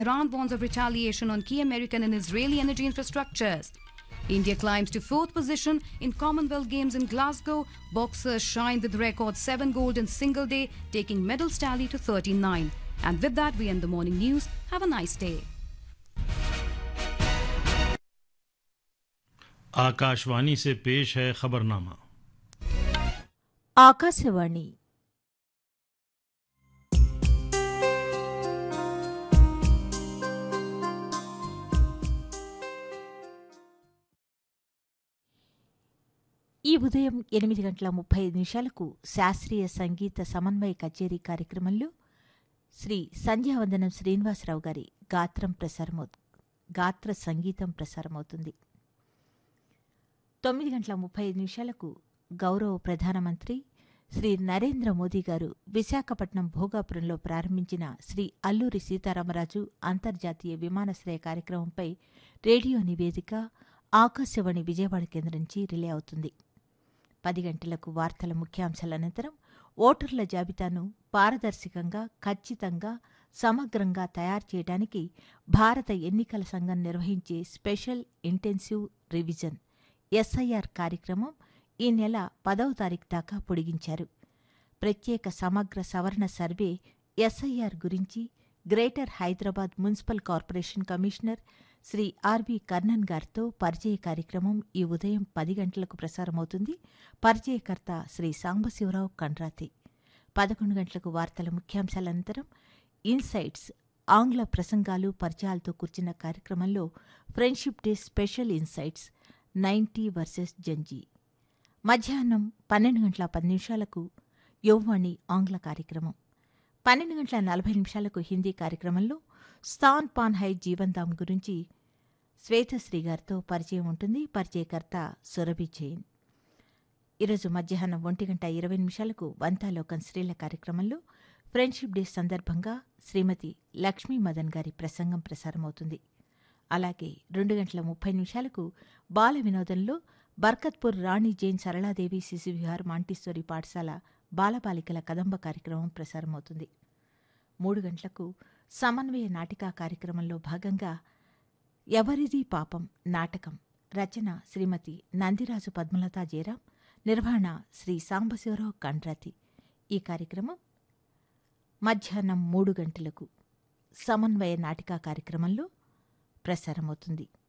Iran warns of retaliation on key American and Israeli energy infrastructures. India climbs to fourth position in Commonwealth Games in Glasgow. Boxers shine with record 7 gold in single day, taking medals tally to 39. And with that, we end the morning news. Have a nice day. Akashvani से पेश है खबरनामा ఆకాశవాణి ఈ ఉదయం ఎనిమిది గంటల ముప్పై ఐదు నిమిషాలకు శాస్త్రీయ సంగీత సమన్వయ కచేరీ కార్యక్రమంలో శ్రీ సంధ్యావందనం శ్రీనివాసరావు గారి గాత్రం ప్రసారమవు గాత్ర సంగీతం ప్రసారమవుతుంది తొమ్మిది గంటల ముప్పై ఐదు నిమిషాలకు గౌరవ ప్రధానమంత్రి శ్రీ నరేంద్ర మోదీ గారు విశాఖపట్నం భోగాపురంలో ప్రారంభించిన శ్రీ అల్లూరి సీతారామరాజు అంతర్జాతీయ విమానాశ్రయ కార్యక్రమంపై రేడియో నివేదిక ఆకాశవాణి విజయవాడ కేంద్రం నుంచి రిలే అవుతుంది పది గంటలకు వార్తల ముఖ్యాంశాల అనంతరం ఓటర్ల జాబితాను పారదర్శకంగా ఖచ్చితంగా సమగ్రంగా తయారు చేయడానికి భారత ఎన్నికల సంఘం నిర్వహించే స్పెషల్ ఇంటెన్సివ్ రివిజన్ ఎస్ఐఆర్ కార్యక్రమం ఈ నెల పదవ తారీఖు దాకా పొడిగించారు ప్రత్యేక సమగ్ర సవరణ సర్వే ఎస్ఐఆర్ గురించి greater Hyderabad municipal corporation commissioner Shri R V Karnan గారితో పరిచయ కార్యక్రమం ఈ ఉదయం పది గంటలకు ప్రసారమవుతుంది పరిచయకర్త శ్రీ సాంబశివరావు కండ్రాతి పదకొండు గంటలకు వార్తల ముఖ్యాంశాల అనంతరం ఇన్సైట్స్ ఆంగ్ల ప్రసంగాలు పరిచయాలతో కూర్చున్న కార్యక్రమంలో friendship day special insights ninety versus Gen Z మధ్యాహ్నం పన్నెండు గంటల పది నిమిషాలకు యువవాణి ఆంగ్ల కార్యక్రమం పన్నెండు గంటల నలభై నిమిషాలకు హిందీ కార్యక్రమంలో స్థాన్ పాన్ హై జీవన్ దామ్ గురించి శ్వేతశ్రీ గారితో పరిచయం ఉంటుంది పరిచయకర్త సురభి జైన్ ఈరోజు మధ్యాహ్నం ఒంటి గంట ఇరవై నిమిషాలకు వంతాలోకం స్త్రీల కార్యక్రమంలో ఫ్రెండ్షిప్ డే సందర్భంగా శ్రీమతి లక్ష్మీ మదన్ గారి ప్రసంగం ప్రసారమవుతుంది అలాగే రెండు గంటల ముప్పై నిమిషాలకు బాల వినోదంలో బర్కత్పూర్ రాణి జైన్ సరళాదేవి శిశువిహార్ మాంటిస్టోరీ పాఠశాల బాలబాలికల కదంబ కార్యక్రమం ప్రసారమవుతుంది మూడు గంటలకు సమన్వయ నాటికా కార్యక్రమంలో భాగంగా ఎవరిది పాపం నాటకం రచన శ్రీమతి నందిరాజు పద్మలత జయరాం నిర్వహణ శ్రీ సాంబశివరావు కండ్రాతి ఈ కార్యక్రమం మధ్యాహ్నం మూడు గంటలకు సమన్వయ నాటికా కార్యక్రమంలో ప్రసారమవుతుంది